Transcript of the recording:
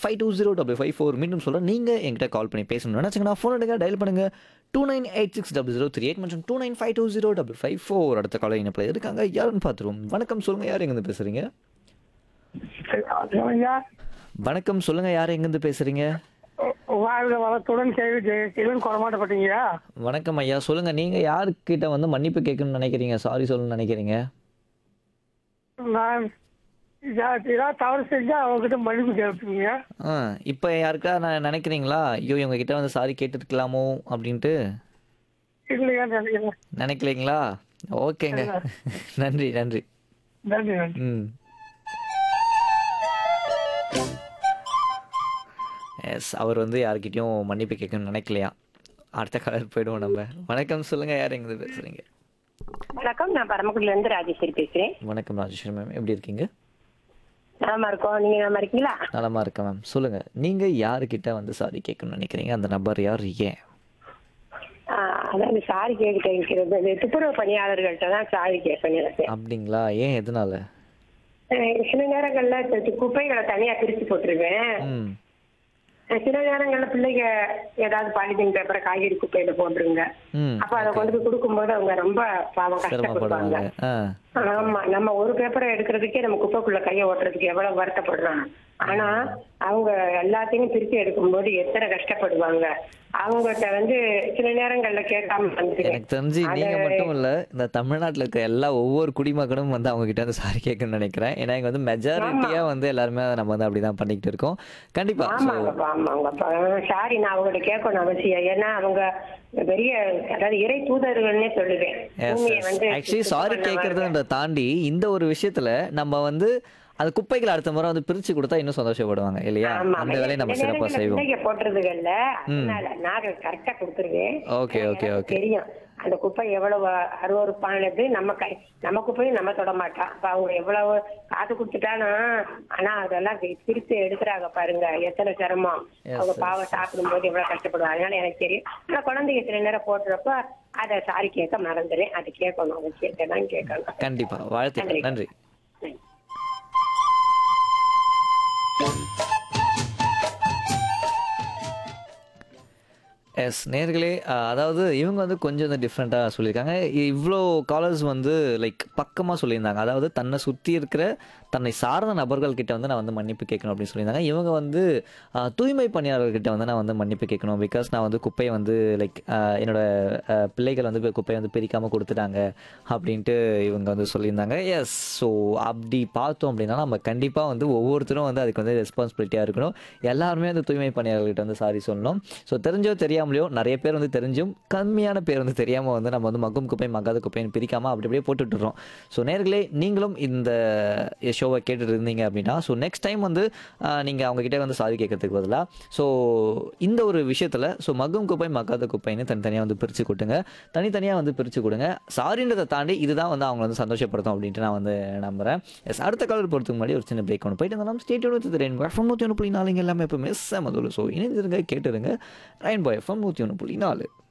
Five two zero double five four மீண்டும் சொல்கிறேன் நீங்கள் என்கிட்ட கால் பண்ணி பேசணும்னு நினச்சிங்கன்னா ஃபோன் எடுங்க டயல் பண்ணுங்கள் two nine eight six double zero three eight மற்றும் two nine five two zero double five four அடுத்த காலை இணைப்பில் இருக்காங்க யாருன்னு பார்த்துருவோம் வணக்கம் சொல்லுங்கள் யார் எங்கேருந்து பேசுகிறீங்க ஐயா வணக்கம் சொல்லுங்கள் யார் எங்கேருந்து பேசுகிறீங்க வாழ்க வளத்துடன் கேள்வி ஜெயசீலன் குறமாட்டப்பட்டீங்க வணக்கம் ஐயா சொல்லுங்கள் நீங்கள் யாருக்கிட்ட வந்து மன்னிப்பு கேட்கணும்னு நினைக்கிறீங்க சாரி சொல்லணும்னு நினைக்கிறீங்க நான் இதா- ஏதாவது தவறு செஞ்சா அவங்ககிட்ட மன்னிப்பு கேட்பீங்க ஆ இப்போ யாருக்கா நான் நினைக்கிறீங்களா ஐயோ இவங்க கிட்ட வந்து சாரி கேட்டுருக்கலாமோ அப்படின்ட்டு இல்லையா நினைக்கிறேன் நினைக்கலைங்களா ஓகேங்க நன்றி நன்றி நன்றி நன்றி ம் எஸ் அவர் வந்து யார்கிட்டயும் மன்னிப்பு கேட்கணும்னு நினைக்கலையா அடுத்த கலர் போயிடுவோம் நம்ம வணக்கம் சொல்லுங்க யார் எங்க பேசுறீங்க வணக்கம் நான் பரமக்குடில இருந்து ராஜேஸ்வரி பேசுறேன் வணக்கம் ராஜேஸ்வரி மேம் எப்படி இருக்கீங்க நலமா இருக்கோம் நீங்க நலமா இருக்கீங்களா நலமா இருக்கேன் மேம் சொல்லுங்க நீங்க யாருக்கிட்ட வந்து சாரி கேட்கணும்னு நினைக்கிறீங்க அந்த நபர் யார் ஏன் ஆஹ் அதாவது சாரி கேட்க இருக்கிறது இந்த துப்புரவு பணியாளர்கள்ட்ட தான் சாரி கேட்பேன் எனக்கு அப்படிங்களா ஏன் எதனால ஆஹ் சில நேரங்கள்ல கு- கு- குப்பைகளை தனியா பிரிச்சு போட்டுருவேன் ம் ஆஹ் சில நேரங்கள்ல பிள்ளைங்க ஏதாவது பாலித்தீன் பேப்பரை காய்கறி குப்பையில போட்டுருங்க ம் அப்ப அதை கொண்டு போய் கொடுக்கும்போது அவங்க ரொம்ப பாவம் கஷ்டப்படுவாங்க சிரமப்படுவாங்க ஆ ஆமா நம்ம ஒரு பேப்பரை எடுக்கிறதுக்கே நம்ம குப்பைக்குள்ள கையை ஓட்டுறதுக்கு எவ்வளவு வருத்தப்படுறோம் ஆனா அவங்க எல்லாத்தையும் பிரிச்சு எடுக்கும்போது எத்தனை கஷ்டப்படுவாங்க அவங்ககிட்ட வந்து சில நேரங்கள்ல கேட்காம வந்துருவேன் எனக்கு தெரிஞ்சு நீங்க மட்டும் இல்ல இந்த தமிழ்நாட்டுல இருக்க எல்லா ஒவ்வொரு குடிமகனும் வந்து அவங்க கிட்ட வந்து சாரி கேட்கணும்னு நினைக்கிறேன் ஏன்னா இங்க வந்து மெஜாரிட்டியா வந்து எல்லாருமே நம்ம வந்து அப்படிதான் பண்ணிக்கிட்டு இருக்கோம் கண்டிப்பா ஸோ ஆமாங்கப்பா ஆமாங்கப்பா சாரி நான் அவங்ககிட்ட கேட்கணும் அவசியம் ஏன்னா அவங்க பெரிய அதாவது இறை தூதர்கள்னே சொல்லுவேன் பூமியை வந்து ஆக்சுவலி சாரி சுத்தம் பண்ண கேட்கறதுன்றத தாண்டி இந்த ஒரு விஷயத்துல நம்ம வந்து அந்த குப்பைகளை அடுத்த முறை வந்து பிரிச்சு கொடுத்தா இன்னும் சந்தோஷப்படுவாங்க இல்லையா ஆமா, அந்த வேலையை நம்ம சில சிறப்பா நேரங்கள்ல செய்வோம் பிள்ளைங்க போட்டுறதுகள்ல அதனால நான் கரெக்டா கொடுத்துருவேன் ஓகே ஓகே எனக்கு ஓகே தெரியும் அந்த குப்பை எவ்வளவு அருவறுப்பானது நம்ம கை நம்ம குப்பையும் நம்ம தொட மாட்டோம் அப்ப அவங்க எவ்வளவு காசு கொடுத்துட்டாலும் ஆனா அதெல்லாம் வி- பிரித்து எடுக்கிறாங்க பாருங்க எத்தனை சிரமம் Yes, அவங்க yes. பாவம் சாப்பிடும் போது எவ்வளவு கஷ்டப்படுவாங்க அதனால எனக்கு தெரியும் ஆனா குழந்தைங்க சில நேரம் போட்டுறப்ப அதை சாரி கேட்க மறந்துடுறேன் அது கேட்கணும் அது கேட்கதான் கேட்கணும் கண்டிப்பா வாழ்த்துக்கள் நன்றி எஸ் நேர்களே அதாவது இவங்க வந்து கொஞ்சம் வந்து டிஃப்ரெண்ட்டாக சொல்லியிருக்காங்க இவ்வளோ காலர்ஸ் வந்து லைக் பக்கமாக சொல்லியிருந்தாங்க அதாவது தன்னை சுற்றி இருக்கிற தன்னை சார்ந்த நபர்கள் கிட்ட வந்து நான் வந்து மன்னிப்பு கேட்கணும் அப்படின்னு சொல்லியிருந்தாங்க இவங்க வந்து ஆஹ், தூய்மை பணியாளர்கிட்ட வந்து நான் வந்து மன்னிப்பு கேட்கணும் பிகாஸ் நான் வந்து குப்பையை வந்து லைக் என்னோட ஆஹ், பிள்ளைகள் வந்து போய் குப்பையை வந்து பிரிக்காமல் கொடுத்துட்டாங்க அப்படின்ட்டு இவங்க வந்து சொல்லியிருந்தாங்க எஸ் ஸோ அப்படி பார்த்தோம் அப்படின்னா நம்ம கண்டிப்பாக வந்து ஒவ்வொருத்தரும் வந்து அதுக்கு வந்து ரெஸ்பான்சிபிலிட்டியாக இருக்கணும் எல்லாருமே அந்த தூய்மை பணியாளர்கிட்ட வந்து சாரி சொல்லணும் ஸோ தெரிஞ்சோ தெரியாமலையோ நிறைய பேர் வந்து தெரிஞ்சும் கம்மியான பேர் வந்து தெரியாமல் வந்து நம்ம வந்து மக்கும் குப்பை மக்காத குப்பைன்னு பிரிக்காமல் அப்படி அப்படியே போட்டுட்றோம் ஸோ நேர்களே நீங்களும் இந்த ஷோவை கேட்டுட்டு இருந்தீங்க அப்படின்னா ஸோ நெக்ஸ்ட் டைம் வந்து நீங்கள் அவங்ககிட்ட வந்து சாரி கேட்கறதுக்கு பதிலாக ஸோ இந்த ஒரு விஷயத்தில் ஸோ மக்கும் குப்பை மக்காத குப்பைன்னு தனித்தனியாக வந்து பிரித்து கொடுங்க தனித்தனியாக வந்து பிரித்து கொடுங்க சாரின்றதை தாண்டி இதுதான் வந்து அவங்க வந்து சந்தோஷப்படுத்தும் அப்படின்ட்டு நான் வந்து நம்புகிறேன் எஸ் அடுத்த காலர் போகிறதுக்கு முன்னாடி ஒரு சின்ன பிரேக் ஒன்று போயிட்டு இருந்தாலும் ஸ்டேட்டோட ரெயின்போ எஃப்எம் நூற்றி ஒன்று புள்ளி நாலுங்க எல்லாமே இப்போ மிஸ் மதுள் ஸோ இணைஞ்சிருங்க கேட்டுருங்க ரெயின்போ எஃப்எம் நூற்றி ஒன்று புள்ளி நாலு